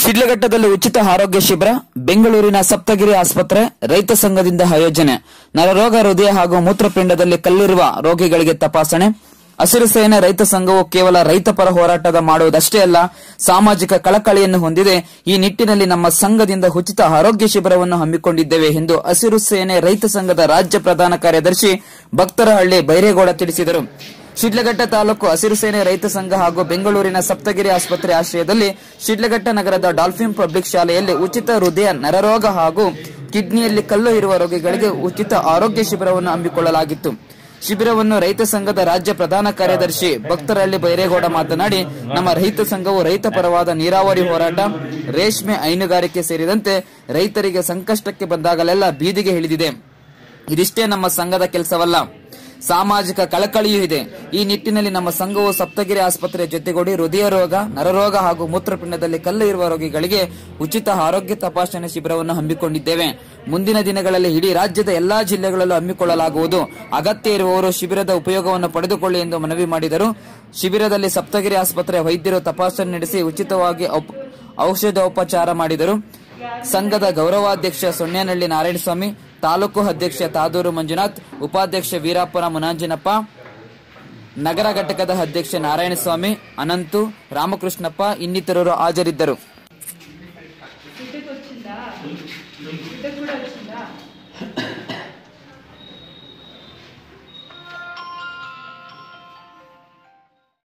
ಶಿಡ್ಲಘಟ್ಟದಲ್ಲಿ ಉಚಿತ ಆರೋಗ್ಯ ಶಿಬಿರ ಬೆಂಗಳೂರಿನ ಸಪ್ತಗಿರಿ ಆಸ್ಪತ್ರೆ ರೈತ ಸಂಘದಿಂದ ಆಯೋಜನೆ ನರರೋಗ ಹೃದಯ ಹಾಗೂ ಮೂತ್ರಪಿಂಡದಲ್ಲಿ ಕಲ್ಲಿರುವ ರೋಗಿಗಳಿಗೆ ತಪಾಸಣೆ ಹಸಿರು ಸೇನೆ ರೈತ ಸಂಘವು ಕೇವಲ ರೈತ ಪರ ಹೋರಾಟದ ಮಾಡುವುದಷ್ಟೇ ಅಲ್ಲ ಸಾಮಾಜಿಕ ಕಳಕಳಿಯನ್ನು ಹೊಂದಿದೆ ಈ ನಿಟ್ಟಿನಲ್ಲಿ ನಮ್ಮ ಸಂಘದಿಂದ ಉಚಿತ ಆರೋಗ್ಯ ಶಿಬಿರವನ್ನು ಹಮ್ಮಿಕೊಂಡಿದ್ದೇವೆ ಎಂದು ಹಸಿರು ಸೇನೆ ರೈತ ಸಂಘದ ರಾಜ್ಯ ಪ್ರಧಾನ ಕಾರ್ಯದರ್ಶಿ ಭಕ್ತರಹಳ್ಳಿ ಬೈರೇಗೌಡ ತಿಳಿಸಿದರು ಶಿಡ್ಲಘಟ್ಟ ತಾಲೂಕು ಹಸಿರು ಸೇನೆ ರೈತ ಸಂಘ ಹಾಗೂ ಬೆಂಗಳೂರಿನ ಸಪ್ತಗಿರಿ ಆಸ್ಪತ್ರೆ ಆಶ್ರಯದಲ್ಲಿ ಶಿಡ್ಲಘಟ್ಟ ನಗರದ ಡಾಲ್ಫಿನ್ ಪಬ್ಲಿಕ್ ಶಾಲೆಯಲ್ಲಿ ಉಚಿತ ಹೃದಯ ನರರೋಗ ಹಾಗೂ ಕಿಡ್ನಿಯಲ್ಲಿ ಕಲ್ಲು ಇರುವ ರೋಗಿಗಳಿಗೆ ಉಚಿತ ಆರೋಗ್ಯ ಶಿಬಿರವನ್ನು ಹಮ್ಮಿಕೊಳ್ಳಲಾಗಿತ್ತು ಶಿಬಿರವನ್ನು ರೈತ ಸಂಘದ ರಾಜ್ಯ ಪ್ರಧಾನ ಕಾರ್ಯದರ್ಶಿ ಭಕ್ತರಹಳ್ಳಿ ಬೈರೇಗೌಡ ಮಾತನಾಡಿ ನಮ್ಮ ರೈತ ಸಂಘವು ರೈತ ಪರವಾದ ನೀರಾವರಿ ಹೋರಾಟ ರೇಷ್ಮೆ ಹೈನುಗಾರಿಕೆ ಸೇರಿದಂತೆ ರೈತರಿಗೆ ಸಂಕಷ್ಟಕ್ಕೆ ಬಂದಾಗಲೆಲ್ಲ ಬೀದಿಗೆ ಇಳಿದಿದೆ ಇದಿಷ್ಟೇ ನಮ್ಮ ಸಂಘದ ಕೆಲಸವಲ್ಲ ಸಾಮಾಜಿಕ ಕಳಕಳಿಯೂ ಇದೆ ಈ ನಿಟ್ಟಿನಲ್ಲಿ ನಮ್ಮ ಸಂಘವು ಸಪ್ತಗಿರಿ ಆಸ್ಪತ್ರೆ ಜೊತೆಗೂಡಿ ಹೃದಯ ರೋಗ ನರರೋಗ ಹಾಗೂ ಮೂತ್ರಪಿಂಡದಲ್ಲಿ ಕಲ್ಲು ಇರುವ ರೋಗಿಗಳಿಗೆ ಉಚಿತ ಆರೋಗ್ಯ ತಪಾಸಣೆ ಶಿಬಿರವನ್ನು ಹಮ್ಮಿಕೊಂಡಿದ್ದೇವೆ ಮುಂದಿನ ದಿನಗಳಲ್ಲಿ ಇಡೀ ರಾಜ್ಯದ ಎಲ್ಲಾ ಜಿಲ್ಲೆಗಳಲ್ಲೂ ಹಮ್ಮಿಕೊಳ್ಳಲಾಗುವುದು ಅಗತ್ಯ ಇರುವವರು ಶಿಬಿರದ ಉಪಯೋಗವನ್ನು ಪಡೆದುಕೊಳ್ಳಿ ಎಂದು ಮನವಿ ಮಾಡಿದರು ಶಿಬಿರದಲ್ಲಿ ಸಪ್ತಗಿರಿ ಆಸ್ಪತ್ರೆ ವೈದ್ಯರು ತಪಾಸಣೆ ನಡೆಸಿ ಉಚಿತವಾಗಿ ಔಪ್- ಔಷಧೋಪಚಾರ ಮಾಡಿದರು ಸಂಘದ ಗೌರವಾಧ್ಯಕ್ಷ ಸೊನ್ನೇನಹಳ್ಳಿ ನಾರಾಯಣಸ್ವಾಮಿ ತಾಲೂಕು ಅಧ್ಯಕ್ಷ ತಾದೂರು ಮಂಜುನಾಥ್ ಉಪಾಧ್ಯಕ್ಷ ವೀರಾಪುರ ಮುನಾಂಜನಪ್ಪ ನಗರ ಘಟಕದ ಅಧ್ಯಕ್ಷ ನಾರಾಯಣಸ್ವಾಮಿ ಅನಂತು ರಾಮಕೃಷ್ಣಪ್ಪ ಇನ್ನಿತರರು ಹಾಜರಿದ್ದರು బిడ్డకు వచ్చిందా బిడ్డ కూడా